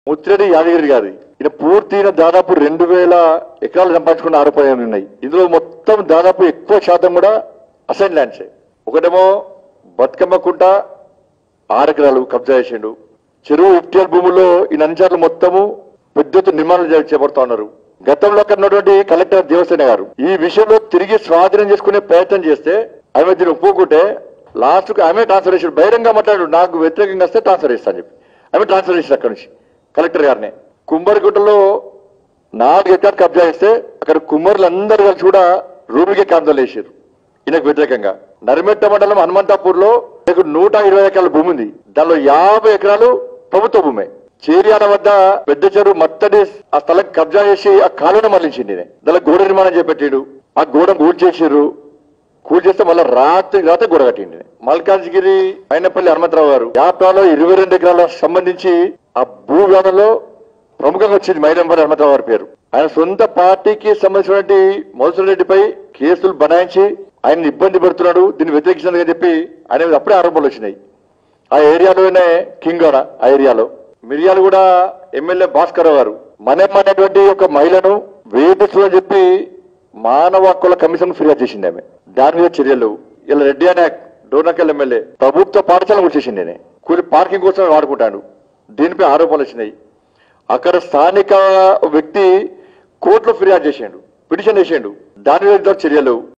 ముత్తిరెడ్డి యాదగిరి గారి ఈయన పూర్తిగా దాదాపు రెండు వేల ఎకరాలు సంపాదించుకున్న ఆరోపణలు ఉన్నాయి ఇందులో మొత్తం దాదాపు ఎక్కువ శాతం కూడా అసైన్ ల్యాండ్సే ఒకటేమో బతుకమ్మ కుంట ఆరు ఎకరాలు కబ్జా చేసిండు చెరువు ఎఫ్టీఆర్ భూముల్లో ఈ నంచార్లు మొత్తము పెద్ద ఎత్తున నిర్మాణాలు చే- చేపడుతా ఉన్నారు గతంలో అక్కడ ఉన్నటువంటి కలెక్టర్ దేవసేన గారు ఈ విషయంలో తిరిగి స్వాధీనం చేసుకునే ప్రయత్నం చేస్తే ఆమె దీన్ని ఒప్పుకుంటే లాస్ట్ కు ఆమె ట్రాన్స్ఫర్ చేసాడు బహిరంగ మాట్లాడు నాకు వ్యతిరేకంగా వస్తే ట్రాన్స్ఫర్ చేస్తా అని చెప్పి ఆమె ట్రాన్స్ఫర్ చేశారు అక్కడి నుంచి కలెక్టర్ గారిని కుమ్మరిగుట్టలో నాలుగు ఎకరాలు కబ్జా చేస్తే అక్కడ కుమ్మరులందరూ కలిసి కూడా రూమికే కాందోలు వేసారు ఈయనకు వ్యతిరేకంగా నరిమెట్ట మండలం హనుమంతాపూర్ లో నూట ఇరవై ఎకరాల భూమి ఉంది దానిలో యాభై ఎకరాలు ప్రభుత్వ భూమే చేరియాల వద్ద పెద్ద చెరువు మత్తడి ఆ స్థలం కబ్జా చేసి ఆ కాలువను మరలించింది ఈయన. దానిలో గోడ నిర్మాణం చేపట్టాడు ఆ గోడ కూల్చేసారు కూల్చేస్తే మళ్ళీ రాత్రి రాత్రి గోడ కట్టింది మల్కాజ్గిరి అయినపల్లి హనుమంతరావు గారు యాప్రాలో ఇరవై రెండు ఎకరాల సంబంధించి ఆ భూ వివాదంలో ప్రముఖంగా వచ్చింది మైలంబరి హనుమంతరావు గారి పేరు ఆయన సొంత పార్టీకి సంబంధించినటువంటి మధుసూదన్ రెడ్డిపై కేసులు బనాయించి ఆయన ఇబ్బంది పెడుతున్నాడు దీన్ని వ్యతిరేకించాలని చెప్పి ఆయన మీద అప్పుడే ఆరోపణలు వచ్చినాయి ఆ ఏరియాలోనే కింగ్ ఆడ ఆ ఏరియాలో మిరియాలు కూడా ఎమ్మెల్యే భాస్కర్ గారు మనమ్మ అనేటువంటి ఒక మహిళను వేధిస్తుందని చెప్పి మానవ హక్కుల కమిషన్ ఫిర్యాదు చేసింది ఆమె దాని మీద చర్యలు ఇలా రెడ్డి అనే డోర్నకల్ ఎమ్మెల్యే ప్రభుత్వ పాఠశాల కూర్చేసింది నేను కూలి పార్కింగ్ కోసం వాడుకుంటాడు దీనిపై ఆరోపణలు వచ్చినాయి అక్కడ స్థానిక వ్యక్తి కోర్టులో ఫిర్యాదు చేసిండు పిటిషన్ చేసిండు దాని మీద చర్యలు